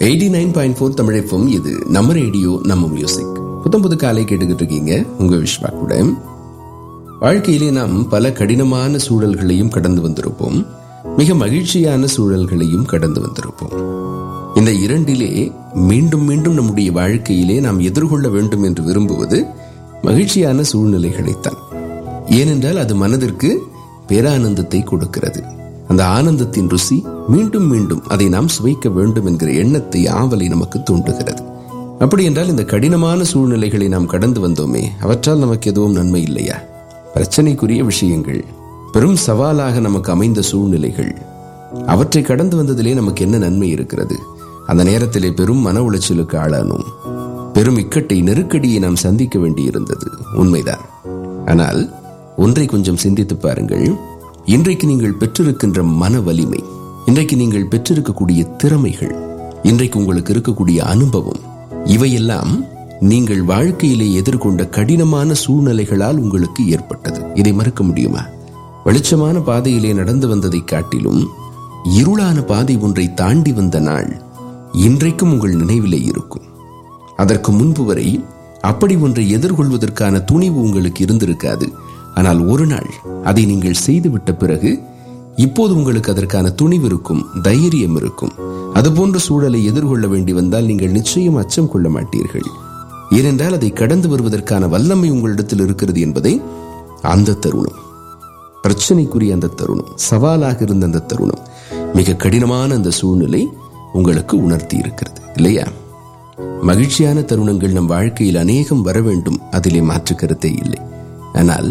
eighty nine point four தமிழப்பம் இது நம்ம ரேடியோ நம்ம மியூசிக் புத்தம் புது காலை கேட்டுக்கிட்டு இருக்கீங்க உங்க விஸ்வா கூட வாழ்க்கையிலே நாம் பல கடினமான சூழல்களையும் கடந்து வந்திருப்போம் மிக மகிழ்ச்சியான சூழல்களையும் கடந்து வந்திருப்போம் இந்த இரண்டிலே மீண்டும் மீண்டும் நம்முடைய வாழ்க்கையிலே நாம் எதிர்கொள்ள வேண்டும் என்று விரும்புவது மகிழ்ச்சியான சூழ்நிலைகளைத்தான் ஏனென்றால் அது மனதிற்கு பேரானந்தத்தை கொடுக்கிறது அந்த ஆனந்தத்தின் ருசி மீண்டும் மீண்டும் அதை நாம் சுவைக்க வேண்டும் என்கிற எண்ணத்தை ஆவலை நமக்கு தூண்டுகிறது அப்படி என்றால் இந்த கடினமான சூழ்நிலைகளை நாம் கடந்து வந்தோமே அவற்றால் நமக்கு எதுவும் நன்மை இல்லையா பிரச்சனைக்குரிய விஷயங்கள் பெரும் சவாலாக நமக்கு அமைந்த சூழ்நிலைகள் அவற்றை கடந்து வந்ததிலே நமக்கு என்ன நன்மை இருக்கிறது அந்த நேரத்திலே பெரும் மன உளைச்சலுக்கு ஆளானோம் பெரும் இக்கட்டை நெருக்கடியை நாம் சந்திக்க வேண்டியிருந்தது உண்மைதான் ஆனால் ஒன்றை கொஞ்சம் சிந்தித்து பாருங்கள் இன்றைக்கு நீங்கள் பெற்றிருக்கின்ற மன வலிமை இன்றைக்கு நீங்கள் பெற்றிருக்கக்கூடிய திறமைகள் இன்றைக்கு உங்களுக்கு இருக்கக்கூடிய அனுபவம் இவையெல்லாம் நீங்கள் வாழ்க்கையிலே எதிர்கொண்ட கடினமான சூழ்நிலைகளால் உங்களுக்கு ஏற்பட்டது இதை மறுக்க முடியுமா வெளிச்சமான பாதையிலே நடந்து வந்ததை காட்டிலும் இருளான பாதை ஒன்றை தாண்டி வந்த நாள் இன்றைக்கும் உங்கள் நினைவிலே இருக்கும் அதற்கு முன்பு வரை அப்படி ஒன்றை எதிர்கொள்வதற்கான துணிவு உங்களுக்கு இருந்திருக்காது ஆனால் ஒரு நாள் அதை நீங்கள் செய்துவிட்ட பிறகு இப்போது உங்களுக்கு அதற்கான துணிவு இருக்கும் தைரியம் இருக்கும் அதுபோன்ற சூழலை எதிர்கொள்ள வேண்டி வந்தால் நீங்கள் நிச்சயம் அச்சம் கொள்ள மாட்டீர்கள் ஏனென்றால் அதை கடந்து வருவதற்கான வல்லமை உங்களிடத்தில் இருக்கிறது என்பதை அந்த தருணம் பிரச்சனைக்குரிய அந்த தருணம் சவாலாக இருந்த அந்த தருணம் மிக கடினமான அந்த சூழ்நிலை உங்களுக்கு உணர்த்தி இருக்கிறது இல்லையா மகிழ்ச்சியான தருணங்கள் நம் வாழ்க்கையில் அநேகம் வர வேண்டும் அதிலே மாற்று கருத்தே இல்லை ஆனால்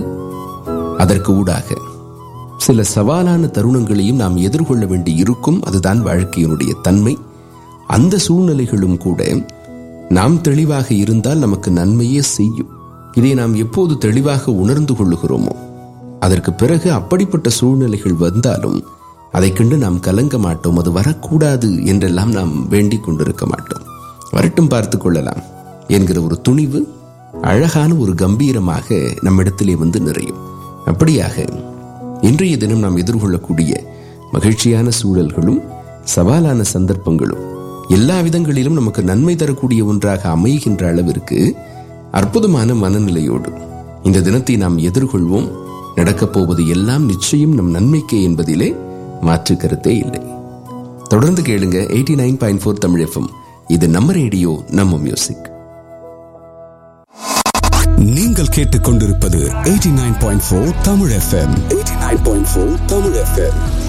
அதற்கு ஊடாக சில சவாலான தருணங்களையும் நாம் எதிர்கொள்ள வேண்டி இருக்கும் அதுதான் வாழ்க்கையினுடைய தன்மை அந்த சூழ்நிலைகளும் கூட நாம் தெளிவாக இருந்தால் நமக்கு நன்மையே செய்யும் இதை நாம் எப்போது தெளிவாக உணர்ந்து கொள்ளுகிறோமோ அதற்கு பிறகு அப்படிப்பட்ட சூழ்நிலைகள் வந்தாலும் அதை கண்டு நாம் கலங்க மாட்டோம் அது வரக்கூடாது என்றெல்லாம் நாம் வேண்டிக் கொண்டிருக்க மாட்டோம் வரட்டும் பார்த்து கொள்ளலாம் என்கிற ஒரு துணிவு அழகான ஒரு கம்பீரமாக நம்மிடத்திலே வந்து நிறையும் அப்படியாக இன்றைய தினம் நாம் எதிர்கொள்ளக்கூடிய மகிழ்ச்சியான சூழல்களும் சவாலான சந்தர்ப்பங்களும் எல்லா விதங்களிலும் நமக்கு நன்மை தரக்கூடிய ஒன்றாக அமைகின்ற அளவிற்கு அற்புதமான மனநிலையோடு இந்த தினத்தை நாம் எதிர்கொள்வோம் நடக்கப் போவது எல்லாம் நிச்சயம் நம் நன்மைக்கே என்பதிலே மாற்று கருத்தே இல்லை தொடர்ந்து கேளுங்க eighty nine point four Tamil FM இது நம்ம ரேடியோ நம்ம மியூசிக் நீங்கள் கேட்டுக்கொண்டிருப்பது 89.4 தமிழ் எஃப்எம் 89.4 தமிழ் எஃப்எம்